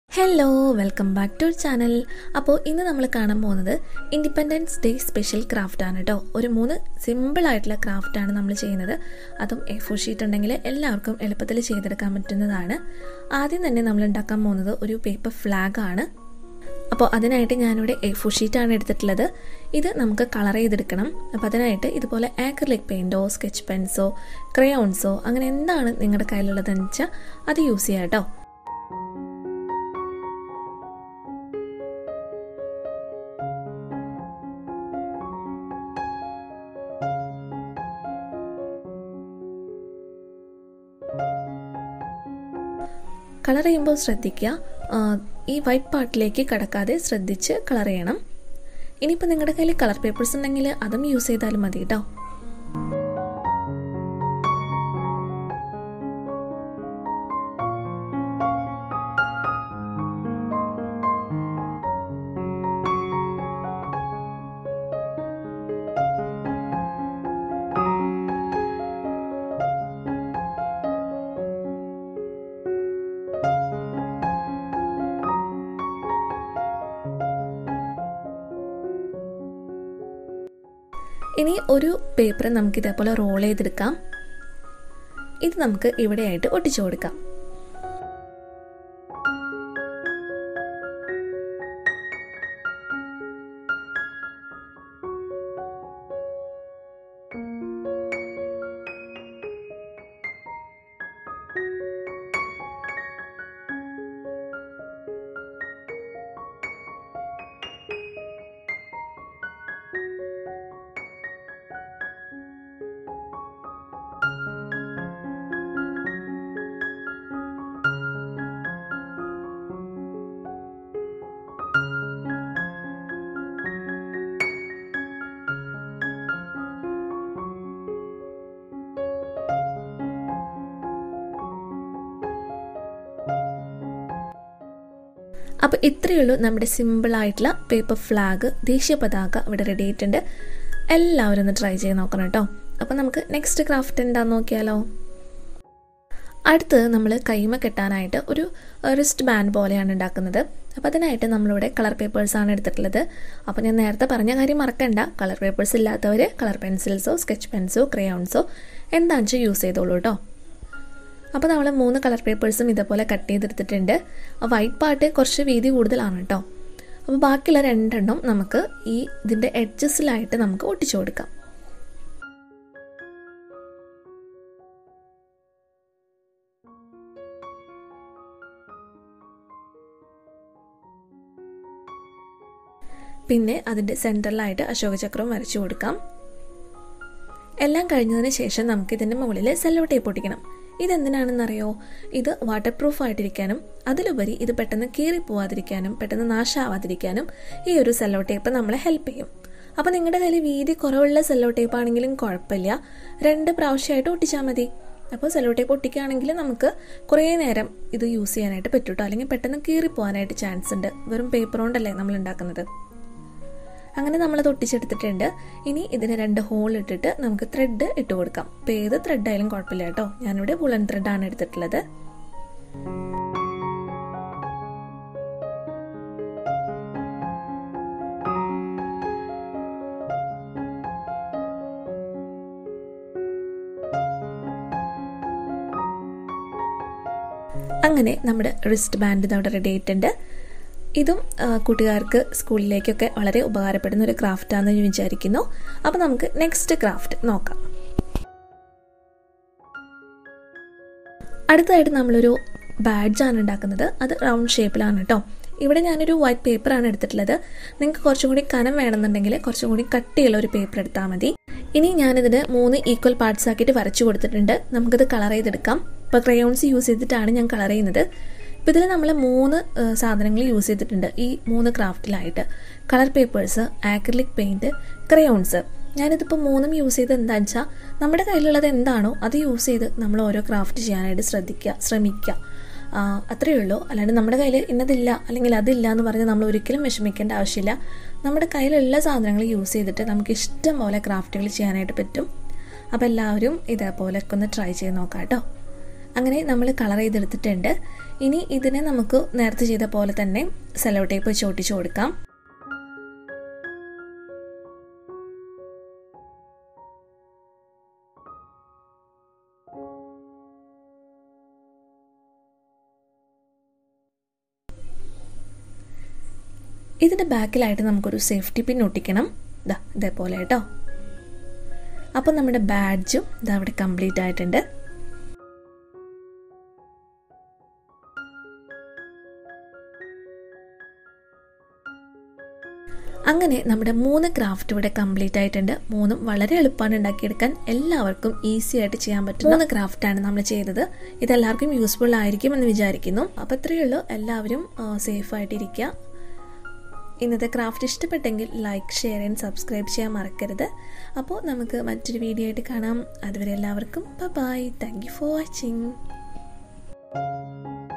hello welcome back to channel അപ്പോൾ ഇന്ന് നമ്മൾ കാണാൻ പോകുന്നത് ഇൻഡിപെൻഡൻസ് ഡേ സ്പെഷ്യൽ ക്രാഫ്റ്റ് ആണ് കേട്ടോ ഒരു മൂന്ന് സിമ്പിൾ ആയിട്ടുള്ള ക്രാഫ്റ്റ് ആണ് നമ്മൾ ചെയ്യുന്നത് അതും എ ഫോർ ഷീറ്റ് ഉണ്ടെങ്കിൽ എല്ലാവർക്കും എളുപ്പത്തിൽ ചെയ്തെടുക്കാൻ പറ്റുന്നതാണ് ആദ്യം തന്നെ നമ്മൾ ഉണ്ടാക്കാൻ പോകുന്നത് ഒരു പേപ്പർ ഫ്ലാഗ് ആണ് അപ്പോൾ അതിനായിട്ട് ഞാനിവിടെ എ ഫോർ ഷീറ്റാണ് എടുത്തിട്ടുള്ളത് ഇത് നമുക്ക് കളർ ചെയ്തെടുക്കണം അപ്പോൾ അതിനായിട്ട് ഇതുപോലെ ആക്രിലിക് പെയിൻറ്റോ സ്കെച്ച് പെൻസോ ക്രയോൺസോ അങ്ങനെ എന്താണ് നിങ്ങളുടെ കയ്യിലുള്ളതെന്ന് വെച്ചാൽ അത് യൂസ് ചെയ്യാം കേട്ടോ കളർ ചെയ്യുമ്പോൾ ശ്രദ്ധിക്കുക ഈ വൈറ്റ് പാർട്ടിലേക്ക് കടക്കാതെ ശ്രദ്ധിച്ച് കളർ ചെയ്യണം ഇനിയിപ്പോൾ നിങ്ങളുടെ കയ്യിൽ കളർ പേപ്പേഴ്സ് ഉണ്ടെങ്കിൽ അതും യൂസ് ചെയ്താലും മതി കേട്ടോ ഇനി ഒരു പേപ്പർ നമുക്ക് ഇതേപോലെ റോൾ ചെയ്തെടുക്കാം ഇത് നമുക്ക് ഇവിടെയായിട്ട് ഒട്ടിച്ചു കൊടുക്കാം അപ്പോൾ ഇത്രയേ ഉള്ളൂ നമ്മുടെ സിമ്പിൾ ആയിട്ടുള്ള പേപ്പർ ഫ്ലാഗ് ദേശീയ പതാക ഇവിടെ റെഡി ആയിട്ടുണ്ട് എല്ലാവരും ഒന്ന് ട്രൈ ചെയ്ത് നോക്കണം കേട്ടോ അപ്പോൾ നമുക്ക് നെക്സ്റ്റ് ക്രാഫ്റ്റ് എന്താണെന്ന് നോക്കിയാലോ അടുത്ത് നമ്മൾ കൈമ കെട്ടാനായിട്ട് ഒരു റിസ്റ്റ് ബാൻഡ് പോലെയാണ് ഉണ്ടാക്കുന്നത് അപ്പോൾ അതിനായിട്ട് നമ്മളിവിടെ കളർ പേപ്പേഴ്സാണ് എടുത്തിട്ടുള്ളത് അപ്പോൾ ഞാൻ നേരത്തെ പറഞ്ഞ കാര്യം മറക്കണ്ട കളർ പേപ്പേഴ്സ് ഇല്ലാത്തവർ കളർ പെൻസിൽസോ സ്കെച്ച് പെൻസോ ക്രയോൺസോ എന്താണെന്ന് വെച്ചാൽ യൂസ് ചെയ്തോളൂ കേട്ടോ അപ്പോൾ നമ്മൾ മൂന്ന് കളർ പേപ്പേഴ്സും ഇതേപോലെ കട്ട് ചെയ്തെടുത്തിട്ടുണ്ട് വൈറ്റ് പാർട്ട് കുറച്ച് വീതി കൂടുതലാണ് കേട്ടോ അപ്പോൾ ബാക്കിയുള്ള രണ്ടെണ്ണം നമുക്ക് ഈ ഇതിൻ്റെ എഡ്ജസിലായിട്ട് നമുക്ക് ഒട്ടിച്ചു കൊടുക്കാം പിന്നെ അതിൻ്റെ സെൻറ്ററിലായിട്ട് അശോക ചക്രവും വരച്ചു കൊടുക്കാം എല്ലാം കഴിഞ്ഞതിന് ശേഷം നമുക്ക് ഇതിൻ്റെ മുകളിൽ സെല്ലോ ടേപ്പ് ഒട്ടിക്കണം ഇതെന്തിനാണെന്നറിയോ ഇത് വാട്ടർ പ്രൂഫ് ആയിട്ടിരിക്കാനും അതിലുപരി ഇത് പെട്ടെന്ന് കീറിപ്പോവാതിരിക്കാനും പെട്ടെന്ന് നാശാവാതിരിക്കാനും ഈ ഒരു സെല്ലോ ടേപ്പ് നമ്മളെ ഹെൽപ്പ് ചെയ്യും അപ്പോൾ നിങ്ങളുടെ കയ്യിൽ വീതി കുറവുള്ള സെല്ലോ ടേപ്പ് ആണെങ്കിലും കുഴപ്പമില്ല രണ്ട് പ്രാവശ്യമായിട്ട് ഒട്ടിച്ചാൽ മതി അപ്പോൾ സെല്ലോ ടേപ്പ് ഒട്ടിക്കുകയാണെങ്കിൽ നമുക്ക് കുറേ നേരം ഇത് യൂസ് ചെയ്യാനായിട്ട് പറ്റും കേട്ടോ അല്ലെങ്കിൽ പെട്ടെന്ന് കീറിപ്പോവാനായിട്ട് ചാൻസ് ഉണ്ട് വെറും പേപ്പർ കൊണ്ടല്ലേ നമ്മൾ ഉണ്ടാക്കുന്നത് അങ്ങനെ നമ്മൾ ഒട്ടിച്ചെടുത്തിട്ടുണ്ട് ഇനി ഇതിന് രണ്ട് ഹോൾ ഇട്ടിട്ട് നമുക്ക് ത്രെഡ് ഇട്ട് കൊടുക്കാം അപ്പോൾ ഏത് ത്രെഡ് ആയാലും കുഴപ്പമില്ല കേട്ടോ ഞാനിവിടെ വുളൻ ത്രെഡാണ് എടുത്തിട്ടുള്ളത് അങ്ങനെ നമ്മുടെ റിസ്റ്റ് ബാൻഡ് ഇതവിടെ റെഡി ആയിട്ടുണ്ട് ഇതും കൂട്ടുകാർക്ക് സ്കൂളിലേക്കൊക്കെ വളരെ ഉപകാരപ്പെടുന്ന ഒരു ക്രാഫ്റ്റാണെന്ന് ഞാൻ വിചാരിക്കുന്നു അപ്പോൾ നമുക്ക് നെക്സ്റ്റ് ക്രാഫ്റ്റ് നോക്കാം അടുത്തതായിട്ട് നമ്മളൊരു ബാഡ്ജാണ് ഉണ്ടാക്കുന്നത് അത് റൗണ്ട് ഷേപ്പിലാണ് കേട്ടോ ഇവിടെ ഞാനൊരു വൈറ്റ് പേപ്പറാണ് എടുത്തിട്ടുള്ളത് നിങ്ങൾക്ക് കുറച്ചും കൂടി കനം വേണമെന്നുണ്ടെങ്കിൽ കുറച്ചും കൂടി കട്ടിയുള്ള ഒരു പേപ്പർ എടുത്താൽ മതി ഇനി ഞാനിതിന് മൂന്ന് ഈക്വൽ പാർട്സ് ആക്കിയിട്ട് വരച്ചു കൊടുത്തിട്ടുണ്ട് നമുക്കിത് കളർ ചെയ്തെടുക്കാം ഇപ്പോൾ ക്രയോൺസ് യൂസ് ചെയ്തിട്ടാണ് ഞാൻ കളർ ചെയ്യുന്നത് ഇപ്പോൾ ഇതിൽ നമ്മൾ മൂന്ന് സാധനങ്ങൾ യൂസ് ചെയ്തിട്ടുണ്ട് ഈ മൂന്ന് ക്രാഫ്റ്റിലായിട്ട് colour papers acrylic paint crayons ഞാനിതിപ്പോൾ മൂന്നും യൂസ് ചെയ്ത് എന്താണെന്ന് വെച്ചാൽ നമ്മുടെ കയ്യിലുള്ളത് എന്താണോ അത് യൂസ് ചെയ്ത് നമ്മൾ ഓരോ ക്രാഫ്റ്റ് ചെയ്യാനായിട്ട് ശ്രദ്ധിക്കുക ശ്രമിക്കുക അത്രയേ ഉള്ളൂ അല്ലാണ്ട് നമ്മുടെ കയ്യിൽ ഇന്നതില്ല അല്ലെങ്കിൽ അതില്ല എന്ന് പറഞ്ഞ് നമ്മൾ ഒരിക്കലും വിഷമിക്കേണ്ട ആവശ്യമില്ല നമ്മുടെ കയ്യിലുള്ള സാധനങ്ങൾ യൂസ് ചെയ്തിട്ട് നമുക്ക് ഇഷ്ടം പോലെ ക്രാഫ്റ്റുകൾ ചെയ്യാനായിട്ട് പറ്റും അപ്പോൾ എല്ലാവരും ഇതേപോലെയൊക്കെ ഒന്ന് ട്രൈ ചെയ്ത് നോക്കാം കേട്ടോ അങ്ങനെ നമ്മൾ കളർ ചെയ്തെടുത്തിട്ടുണ്ട് ഇനി ഇതിനെ നമുക്ക് നേരത്തെ ചെയ്ത പോലെ തന്നെ സെലോ ടേപ്പ് വെച്ച് ഒട്ടിച്ചു കൊടുക്കാം ഇതിൻ്റെ ബാക്കിലായിട്ട് നമുക്കൊരു സേഫ്റ്റി പിൻ ഒട്ടിക്കണം ഇതാ ഇതേപോലെ കേട്ടോ അപ്പോൾ നമ്മുടെ ബാഡ്ജും ഇതാ അവിടെ കംപ്ലീറ്റ് ആയിട്ടുണ്ട് അങ്ങനെ നമ്മുടെ മൂന്ന് ക്രാഫ്റ്റ് ഇവിടെ കംപ്ലീറ്റ് ആയിട്ടുണ്ട് മൂന്നും വളരെ എളുപ്പമാണ് ഉണ്ടാക്കിയെടുക്കാൻ എല്ലാവർക്കും ഈസി ആയിട്ട് ചെയ്യാൻ പറ്റും മൂന്ന് ക്രാഫ്റ്റാണ് നമ്മൾ ചെയ്തത് ഇതെല്ലാവർക്കും യൂസ്ഫുൾ ആയിരിക്കും എന്ന് വിചാരിക്കുന്നു അപ്പോൾ ഇത്രയേ ഉള്ളൂ എല്ലാവരും സേഫ് ആയിട്ടിരിക്കുക ഇന്നത്തെ ക്രാഫ്റ്റ് ഇഷ്ടപ്പെട്ടെങ്കിൽ ലൈക്ക് ഷെയർ ആൻഡ് സബ്സ്ക്രൈബ് ചെയ്യാൻ മറക്കരുത് അപ്പോൾ നമുക്ക് മറ്റൊരു വീഡിയോ ആയിട്ട് കാണാം അതുവരെ എല്ലാവർക്കും bye thank you for watching